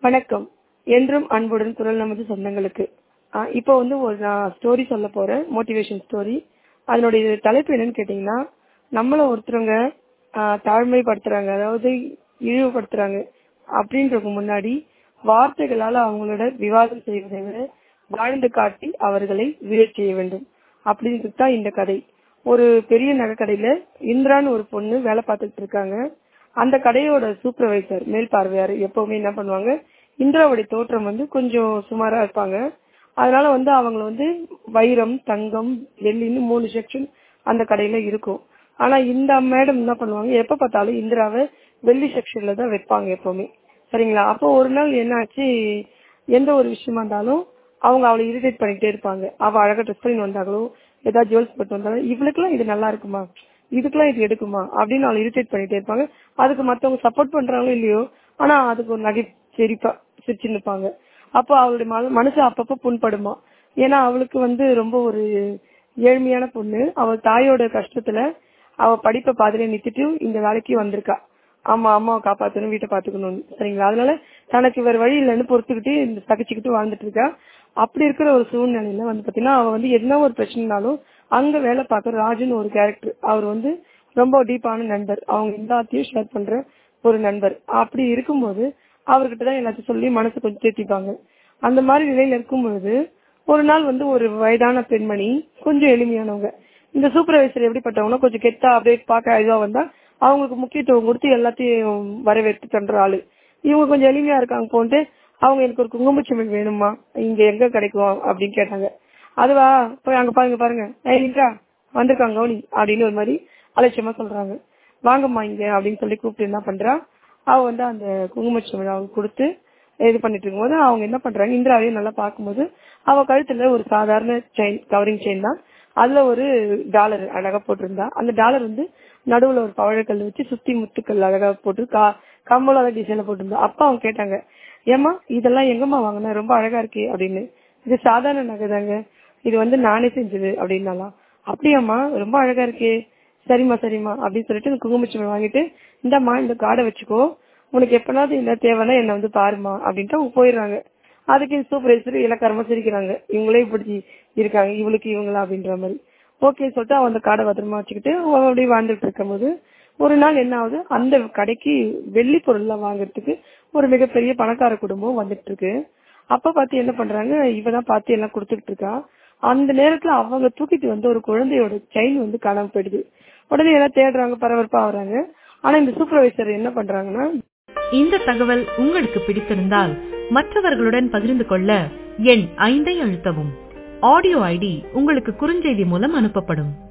வணக்கம் என்றும் அன்புடன் குரல் நமது சொந்தங்களுக்கு ஆ, இப்போ வந்து ஒரு நான் ஸ்டோரி சொல்ல போறேன் மோட்டிவேஷன் ஸ்டோரி அதனுடைய தலைப்பு என்னன்னு கேட்டீங்கன்னா நம்மள ஒருத்தவங்க ஆ, தாழ்மைப்படுத்துறாங்க அதாவது இழிவுபடுத்துறாங்க அப்படின்றதுக்கு முன்னாடி வார்த்தைகளால அவங்களோட விவாதம் செய்வதை விட வாழ்ந்து காட்டி அவர்களை வீழச் செய்ய வேண்டும் அப்படின்றது தான் இந்த கதை ஒரு பெரிய நகைக்கடையில இந்திரான்னு ஒரு பொண்ணு வேலை பார்த்துட்டு இருக்காங்க அந்த கடையோட சூப்பர்வைசர் மேல் பார்வையார் எப்பவுமே என்ன பண்ணுவாங்க இந்திராவுடைய தோற்றம் வந்து கொஞ்சம் சுமாரா இருப்பாங்க அதனால வந்து அவங்க வந்து வைரம் தங்கம் வெள்ளின்னு மூணு செக்ஷன் அந்த கடையில இருக்கும் ஆனா இந்த மேடம் என்ன பண்ணுவாங்க எப்ப பார்த்தாலும் இந்திராவை வெள்ளி செக்ஷன்ல தான் வைப்பாங்க எப்பவுமே சரிங்களா அப்போ ஒரு நாள் என்னாச்சு எந்த ஒரு விஷயமா இருந்தாலும் அவங்க அவளை இரிட்டேட் பண்ணிட்டே இருப்பாங்க அவ அழகா ட்ரெஸ் பண்ணி வந்தாங்களோ ஏதாவது ஜுவல்ஸ் போட்டு வந்தாலும் இவளுக்குலாம் இது நல்லா இருக்குமா இதுக்கெல்லாம் இது எடுக்குமா அப்படின்னு அவளை இரிட்டேட் பண்ணிட்டே இருப்பாங்க அதுக்கு மத்தவங்க சப்போர்ட் பண்றாங்களோ இல்லையோ ஆனா அதுக்கு ஒரு நகை சிரிப்பா சிரிச்சு நிப்பாங்க அப்போ அவளுடைய மன- மனசு அப்பப்போ புண்படுமா ஏன்னா அவளுக்கு வந்து ரொம்ப ஒரு ஏழ்மையான பொண்ணு அவள் தாயோட கஷ்டத்துல அவ படிப்பை பாதியில நிறுத்திட்டு இந்த வேலைக்கு வந்திருக்கா ஆமா அம்மாவை காப்பாத்தணும் வீட்டை பாத்துக்கணும் சரிங்களா அதனால தனக்கு வேற வழி இல்லைன்னு பொறுத்துக்கிட்டு இந்த சகிச்சுக்கிட்டு வாழ்ந்துட்டு இருக்கா அப்படி இருக்கிற ஒரு சூழ்நிலையில வந்து பாத்தீங்கன்னா அவ வந்து என்ன ஒரு பிரச்சனைனாலும் அங்க வேலை பார்க்குற ராஜுன்னு ஒரு கேரக்டர் அவர் வந்து ரொம்ப டீப்பான நண்பர் அவங்க எல்லாத்தையும் ஷேர் பண்ற ஒரு நண்பர் அப்படி இருக்கும்போது அவர்கிட்ட தான் எல்லாத்தையும் சொல்லி மனசு கொஞ்சம் தேத்திப்பாங்க அந்த மாதிரி நிலையில இருக்கும்பொழுது ஒரு நாள் வந்து ஒரு வயதான பெண்மணி கொஞ்சம் எளிமையானவங்க இந்த சூப்பர்வைசர் எப்படிப்பட்டவங்கன்னா கொஞ்சம் கெத்தா அப்படியே பார்க்க இதுவா வந்தா அவங்களுக்கு முக்கியத்துவம் கொடுத்து எல்லாத்தையும் வரவேற்று தன்ற ஆளு இவங்க கொஞ்சம் எளிமையா இருக்காங்க போன்ட்டு அவங்க எனக்கு ஒரு குங்குமச்சிமிழ் வேணுமா இங்க எங்க கிடைக்கும் அப்படின்னு கேட்டாங்க அதுவா போய் அங்க பாருங்க பாருங்க ஏய் இன்றா வந்திருக்காங்க கவுனி அப்படின்னு ஒரு மாதிரி அலட்சியமா சொல்றாங்க வாங்கம்மா இங்க அப்படின்னு சொல்லி கூப்பிட்டு என்ன பண்றா அவ வந்து அந்த குங்குமச்சிமிழ் அவங்க கொடுத்து இது பண்ணிட்டு இருக்கும்போது அவங்க என்ன பண்றாங்க இந்திராவையும் நல்லா பார்க்கும்போது அவ கழுத்துல ஒரு சாதாரண செயின் கவரிங் செயின் தான் அதுல ஒரு டாலர் அழகா போட்டிருந்தா அந்த டாலர் வந்து நடுவுல ஒரு பவழக்கல் வச்சு சுத்தி முத்துக்கள் அழகா போட்டு கா கம்மலாத டிசைன்ல போட்டிருந்தா அப்பா அவங்க கேட்டாங்க ஏமா இதெல்லாம் எங்கம்மா வாங்கின ரொம்ப அழகா இருக்கே அப்படின்னு இது சாதாரண நகை தாங்க இது வந்து நானே செஞ்சது அப்படின்னாலாம் அப்படியாம்மா ரொம்ப அழகா இருக்கே சரிம்மா சரிம்மா அப்படின்னு சொல்லிட்டு இந்த குங்குமச்சிமை வாங்கிட்டு இந்தாம்மா இந்த கார்டை வச்சுக்கோ உனக்கு எப்பனாவது என்ன தேவைன்னா என்ன வந்து பாருமா அப்படின்ட்டு அவங்க போயிடுறாங்க அதுக்கு சூப்பர்வைசர் இலக்காரமா சிரிக்கிறாங்க இவங்களே இப்படி இருக்காங்க இவளுக்கு இவங்களா அப்படின்ற மாதிரி ஓகே சொல்லிட்டு அவன் அந்த கார்டை பத்திரமா வச்சுக்கிட்டு அவ அப்படியே வாழ்ந்துட்டு இருக்கும்போது ஒரு நாள் என்ன ஆகுது அந்த கடைக்கு வெள்ளி பொருள்லாம் வாங்குறதுக்கு ஒரு மிகப்பெரிய பணக்கார குடும்பம் வந்துட்டு இருக்கு அப்ப பார்த்து என்ன பண்றாங்க இவதான் பார்த்து எல்லாம் கொடுத்துட்டு இருக்கா அந்த நேரத்துல அவங்க தூக்கிட்டு வந்து ஒரு குழந்தையோட செயின் வந்து காணாம போயிடுது உடனே எல்லாம் தேடுறாங்க பரபரப்பா ஆகுறாங்க ஆனா இந்த சூப்பர்வைசர் என்ன பண்றாங்கன்னா இந்த தகவல் உங்களுக்கு பிடித்திருந்தால் மற்றவர்களுடன் பகிர்ந்து கொள்ள எண் ஐந்தை அழுத்தவும் ஆடியோ ஐடி உங்களுக்கு குறுஞ்செய்தி மூலம் அனுப்பப்படும்